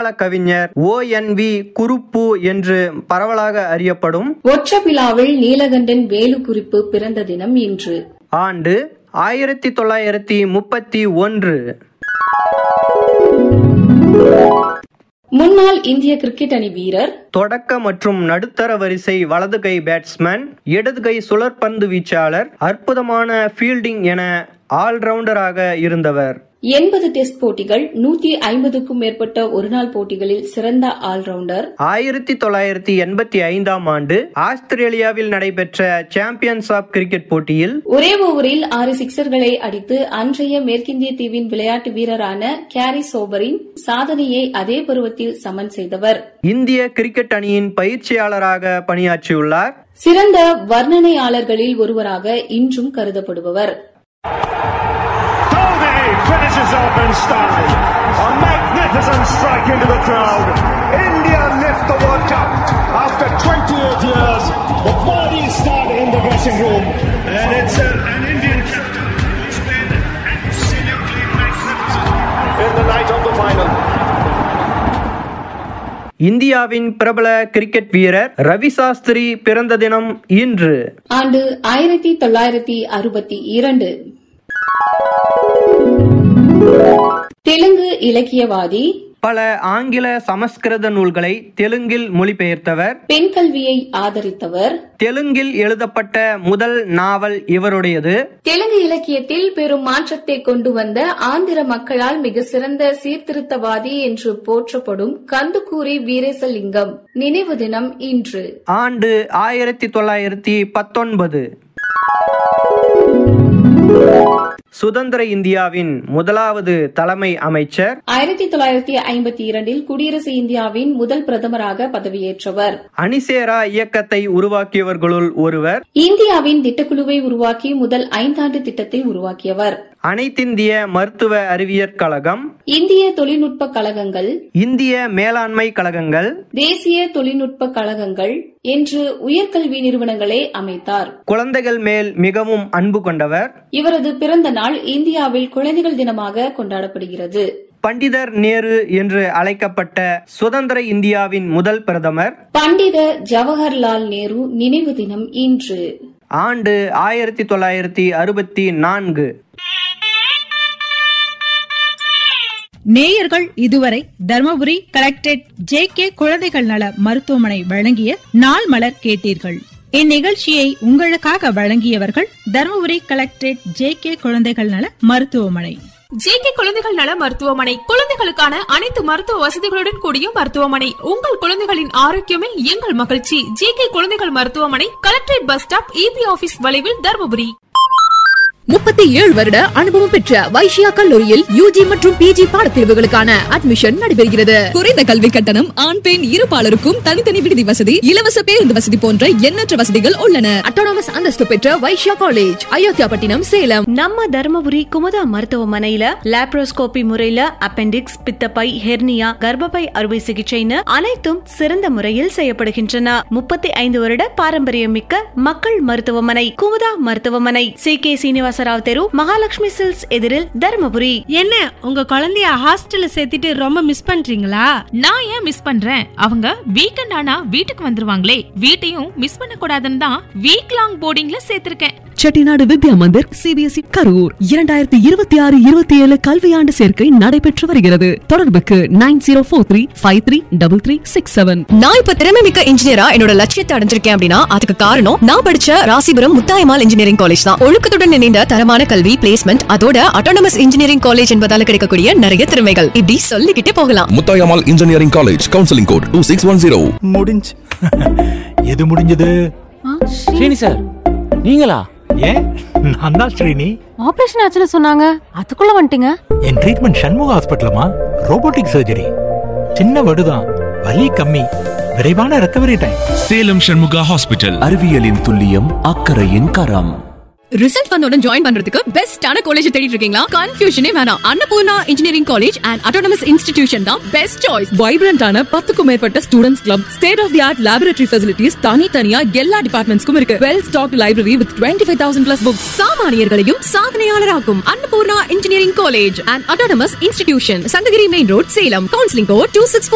கவிஞர் ஓ N V group என்று பரவலாக அறியப்படும் ஒற்றப்பிலாவில் நீலகண்டன் வேலு குறிப்பு பிறந்த தினம் இன்று ஆண்டு ஆயிரத்தி தொள்ளாயிரத்தி முப்பத்தி ஒன்று முன்னாள் இந்திய கிரிக்கெட் அணி வீரர் தொடக்க மற்றும் நடுத்தர வரிசை வலது கை பேட்ஸ்மேன் இடது கை சுழற்பந்து வீச்சாளர் அற்புதமான ஃபீல்டிங் என ஆல்ரவுண்டராக இருந்தவர் எண்பது டெஸ்ட் போட்டிகள் நூத்தி ஐம்பதுக்கும் மேற்பட்ட ஒருநாள் போட்டிகளில் சிறந்த ஆல்ரவுண்டர் ஆயிரத்தி தொள்ளாயிரத்தி எண்பத்தி ஐந்தாம் ஆண்டு ஆஸ்திரேலியாவில் நடைபெற்ற சாம்பியன்ஸ் ஆப் கிரிக்கெட் போட்டியில் ஒரே ஓவரில் ஆறு சிக்சர்களை அடித்து அன்றைய மேற்கிந்திய தீவின் விளையாட்டு வீரரான கேரி சோபரின் சாதனையை அதே பருவத்தில் சமன் செய்தவர் இந்திய கிரிக்கெட் அணியின் பயிற்சியாளராக பணியாற்றியுள்ளார் சிறந்த வர்ணனையாளர்களில் ஒருவராக இன்றும் கருதப்படுபவர் Cody finishes off in style. A magnificent strike into the crowd. India lift the World Cup after 28 years. The party start in the dressing room, and it's a, an Indian captain who's been absolutely magnificent in the night of the final. இந்தியாவின் பிரபல cricket வீரர் ரவி சாஸ்திரி பிறந்த தினம் இன்று ஆண்டு ஆயிரத்தி தொள்ளாயிரத்தி அறுபத்தி இரண்டு தெலுங்கு இலக்கியவாதி பல ஆங்கில சமஸ்கிருத நூல்களை தெலுங்கில் மொழிபெயர்த்தவர் பெண் கல்வியை ஆதரித்தவர் தெலுங்கில் எழுதப்பட்ட முதல் நாவல் இவருடையது தெலுங்கு இலக்கியத்தில் பெரும் மாற்றத்தை கொண்டு வந்த ஆந்திர மக்களால் மிக சிறந்த சீர்திருத்தவாதி என்று போற்றப்படும் கந்துக்கூரி வீரேசலிங்கம் நினைவு தினம் இன்று ஆண்டு ஆயிரத்தி தொள்ளாயிரத்தி பத்தொன்பது சுதந்திர இந்தியாவின் முதலாவது தலைமை அமைச்சர் ஆயிரத்தி தொள்ளாயிரத்தி ஐம்பத்தி இரண்டில் குடியரசு இந்தியாவின் முதல் பிரதமராக பதவியேற்றவர் அணிசேரா இயக்கத்தை உருவாக்கியவர்களுள் ஒருவர் இந்தியாவின் திட்டக்குழுவை உருவாக்கி முதல் ஐந்தாண்டு திட்டத்தை உருவாக்கியவர் அனைத்திந்திய மருத்துவ அறிவியற் கழகம் இந்திய தொழில்நுட்ப கழகங்கள் இந்திய மேலாண்மை கழகங்கள் தேசிய தொழில்நுட்ப கழகங்கள் என்று உயர்கல்வி நிறுவனங்களை அமைத்தார் குழந்தைகள் மேல் மிகவும் அன்பு கொண்டவர் இவரது பிறந்த நாள் இந்தியாவில் குழந்தைகள் தினமாக கொண்டாடப்படுகிறது பண்டிதர் நேரு என்று அழைக்கப்பட்ட சுதந்திர இந்தியாவின் முதல் பிரதமர் பண்டித ஜவஹர்லால் நேரு நினைவு தினம் இன்று ஆண்டு ஆயிரத்தி தொள்ளாயிரத்தி அறுபத்தி நான்கு நேயர்கள் இதுவரை தர்மபுரி கலெக்டரேட் ஜே கே குழந்தைகள் நல மருத்துவமனை வழங்கிய நாள் மலர் கேட்டீர்கள் இந்நிகழ்ச்சியை உங்களுக்காக வழங்கியவர்கள் தர்மபுரி கலெக்டரேட் ஜே கே குழந்தைகள் நல மருத்துவமனை ஜேகே குழந்தைகள் நல மருத்துவமனை குழந்தைகளுக்கான அனைத்து மருத்துவ வசதிகளுடன் கூடிய மருத்துவமனை உங்கள் குழந்தைகளின் ஆரோக்கியமே எங்கள் மகிழ்ச்சி ஜேகே குழந்தைகள் மருத்துவமனை collectorate bus stop EB office வளைவில் தருமபுரி முப்பத்தி ஏழு வருட அனுபவம் பெற்ற வைஷ்யா கல்லூரியில் யூஜி மற்றும் பிஜி பாடப்பிரிவுகளுக்கான அட்மிஷன் நடைபெறுகிறது குறைந்த கல்வி கட்டணம் ஆண் பெண் இருபாலருக்கும் தனித்தனி விடுதி வசதி இலவச பேருந்து வசதி போன்ற எண்ணற்ற வசதிகள் உள்ளன அட்டானமஸ் அந்தஸ்து பெற்ற வைஷ்யா காலேஜ் அயோத்தியாபட்டினம் சேலம் நம்ம தருமபுரி குமுதா மருத்துவமனையில லாப்ரோஸ்கோபி முறையில அப்பெண்டிக்ஸ் பித்தப்பை ஹெர்னியா கர்ப்பப்பை அறுவை சிகிச்சைன்னு அனைத்தும் சிறந்த முறையில் செய்யப்படுகின்றன முப்பத்தி ஐந்து வருட பாரம்பரியம் மிக்க மக்கள் மருத்துவமனை குமுதா மருத்துவமனை சி கே சீனிவாசராவ் தெரு மகாலட்சுமி சில்ஸ் எதிரில் தருமபுரி என்ன உங்க குழந்தைய ஹாஸ்டல்ல சேர்த்துட்டு ரொம்ப மிஸ் பண்றீங்களா நான் ஏன் மிஸ் பண்றேன் அவங்க வீக்கெண்ட் ஆனா வீட்டுக்கு வந்துருவாங்களே வீட்டையும் மிஸ் பண்ண கூடாதுன்னு தான் வீக் லாங் போர்டிங்ல சேர்த்திருக்கேன் செட்டிநாடு வித்யா மந்திர் சிபிஎஸ்இ கரூர் இரண்டாயிரத்தி இருபத்தி ஆறு இருபத்தி ஏழு கல்வியாண்டு சேர்க்கை நடைபெற்று வருகிறது தொடர்புக்கு nine zero four three five three double three six seven நான் இப்ப திறமை மிக்க இன்ஜினியரா என்னோட லட்சியத்தை அடைஞ்சிருக்கேன் அப்படின்னா அதுக்கு காரணம் நான் படிச்ச ராசிபுரம் முத்தாயமால் இன்ஜினியரிங் காலேஜ் தான் ஒழுக்கத்துடன் இணைந்த தரமான கல்வி பிளேஸ்மெண்ட் அதோட அட்டானமஸ் இன்ஜினியரிங் காலேஜ் என்பதால கிடைக்கக்கூடிய நிறைய திறமைகள் இப்படி சொல்லிக்கிட்டே போகலாம் Muthayammal engineering college counselling code two six one zero முடிஞ்சு எது முடிஞ்சது ஸ்ரீனி சார் நீங்களா ஏன் நான் தான் ஸ்ரீனி ஆபரேஷன் ஆச்சுன்னு சொன்னாங்க அதுக்குள்ள வந்துட்டீங்க என் ட்ரீட்மெண்ட் சண்முக ஹாஸ்பிட்டலமா ரோபோட்டிக் சர்ஜரி சின்ன வடுதான் வலி கம்மி விரைவான recovery time Salem Shanmuga hospital அறிவியலின் துல்லியம் அக்கறையின் கரம் ரிசல்ட் வந்தோட ஜாயின் பண்றதுக்கு பெஸ்டான காலேஜ் தேடிட்டு இருக்கீங்களா கன்ஃபியூஷனே வேணாம் Annapoorna engineering college and autonomous institution தான் பெஸ்ட் சாய்ஸ் வைப்ரண்டான பத்துக்கும் மேற்பட்ட students club state of the art laboratory facilities தனித்தனியா எல்லா டிபார்ட்மெண்ட்ஸ்க்கும் இருக்கு well stock library with twenty five thousand plus books சாமானியர்களையும் சாதனையாளராக்கும் Annapoorna engineering college and autonomous institution Sankagiri main road Salem counselling code two six